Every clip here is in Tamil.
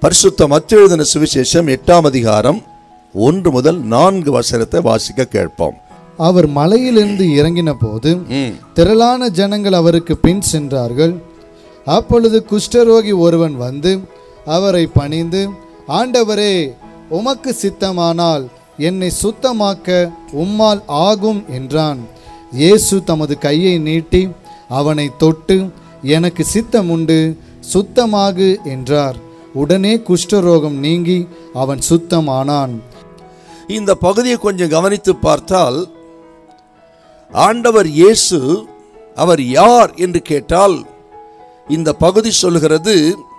பரிசுத்த மத்தெழுதின சுவிசேஷம் எட்டாம் அதிகாரம் ஒன்று முதல் நான்கு வசனத்தை வாசிக்க கேட்போம் அவர் மலையிலிருந்து இறங்கின போது ம். திரளான ஜனங்கள் அவருக்கு பின் சென்றார்கள் அப்பொழுது குஷ்டரோகி ஒருவன் வந்து அவரை பணிந்து ஆண்டவரே உமக்கு சித்தமானால் என்னை சுத்தமாக்க உம்மால் ஆகும் என்றான் இயேசு தமது கையை நீட்டி அவனை தொட்டு எனக்கு சித்தமுண்டு சுத்தமாகு என்றார் உடனே குஷ்டரோகம் நீங்கி அவன் சுத்தமானான் இந்த பகுதியை கொஞ்சம் கவனித்து பார்த்தால் ஆண்டவர் இயேசு அவர் யார் என்று கேட்டால் இந்த பகுதி சொல்கிறது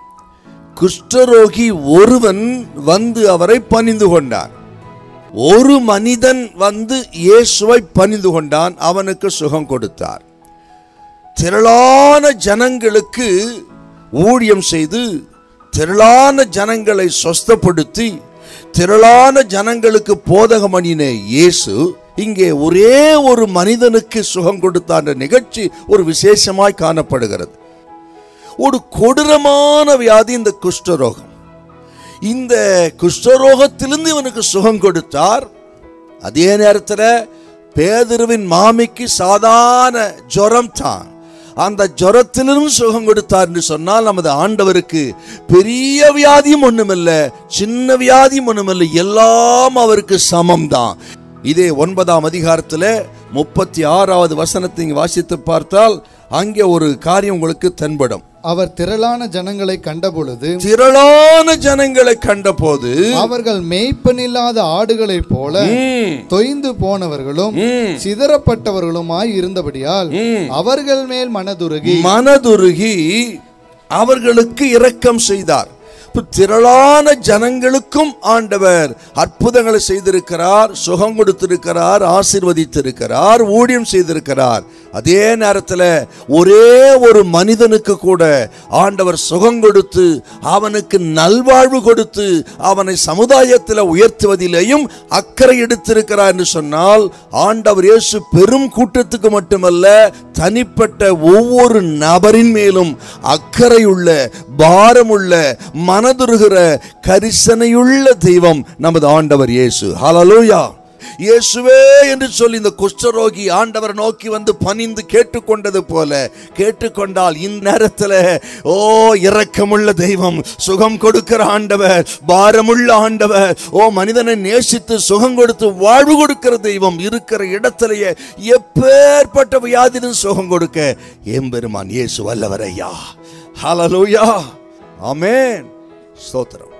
குஷ்டரோகி ஒருவன் வந்து அவரை பணிந்து கொண்டான் ஒரு மனிதன் வந்து இயேசுவை பணிந்து கொண்டான் அவனுக்கு சுகம் கொடுத்தார் திரளான ஜனங்களுக்கு ஊழியம் செய்து திரளான ஜனங்களை சொஸ்தப்படுத்தி திரளான ஜனங்களுக்கு போதகமணின இயேசு இங்கே ஒரே ஒரு மனிதனுக்கு சுகம் கொடுத்தார் என்ற நிகழ்ச்சி ஒரு விசேஷமாய் காணப்படுகிறது ஒரு கொடூரமான வியாதி இந்த குஷ்டரோகம் இந்த குஷ்டரோகத்திலிருந்து இவனுக்கு சுகம் கொடுத்தார் அதே நேரத்தில் பேதுருவின் மாமிக்கு சாதாரண ஜுரம் தான் அந்த ஜுரத்திலிருந்து சுகம் கொடுத்தார் என்று சொன்னால் நமது ஆண்டவருக்கு பெரிய வியாதியும் ஒண்ணுமில்ல சின்ன வியாதியும் ஒண்ணுமில்ல எல்லாம் அவருக்கு சமம்தான் இதே ஒன்பதாம் அதிகாரத்தில் முப்பத்தி ஆறாவது வசனத்தை இங்கே வாசித்து பார்த்தால் அங்கே ஒரு காரியம் உங்களுக்கு தென்படும் அவர் திரளான ஜனங்களை கண்டபொழுது திரளான ஜனங்களை கண்டபோது அவர்கள் மேய்ப்பனில்லாத ஆடுகளைப் போல ம், தொய்ந்து போனவர்களும் ம், சிதறப்பட்டவர்களுமாய் இருந்தபடியால் ம். அவர்கள் மேல் மனதுருகி மனதுருகி அவர்களுக்கு இரக்கம் செய்தார் இப்ப திரளான ஜனங்களுக்கும் ஆண்டவர் அற்புதங்களை செய்திருக்கிறார் சுகம் கொடுத்திருக்கிறார் ஆசீர்வதித்திருக்கிறார் ஊழியம் செய்திருக்கிறார் அதே நேரத்தில் ஒரே ஒரு மனிதனுக்கு கூட ஆண்டவர் சுகம் கொடுத்து அவனுக்கு நல்வாழ்வு கொடுத்து அவனை சமுதாயத்தில் உயர்த்துவதிலேயும் அக்கறை எடுத்திருக்கிறார் என்று சொன்னால் ஆண்டவர் இயேசு பெரும் கூட்டத்துக்கு மட்டுமல்ல தனிப்பட்ட ஒவ்வொரு நபரின் மேலும் அக்கறையுள்ள பாரமுள்ள மனதுருகிற கரிசனையுள்ள தெய்வம் நமது ஆண்டவர் இயேசு ஹalleluya இயேசுவே என்று சொல்லி இந்த குஷ்டரோகி ஆண்டவர் நோக்கி வந்து பணிந்து கேட்டுக்கொண்டது போல கேட்டுக்கொண்டால் இந்நேரத்தில் ஓ இரக்கமுள்ள தெய்வம் சுகம் கொடுக்கிற ஆண்டவர் பாரமுள்ள ஆண்டவர் ஓ மனிதனை நேசித்து சுகம் கொடுத்து வாழ்வு கொடுக்கிற தெய்வம் இருக்கிற இடத்திலேயே எப்பேற்பட்ட வியாதினும் சுகம் கொடுக்க எம்பெருமான் இயேசு வல்லவர் ஐயா ஹalleluya ஆமென் ஸ்தோத்திரம்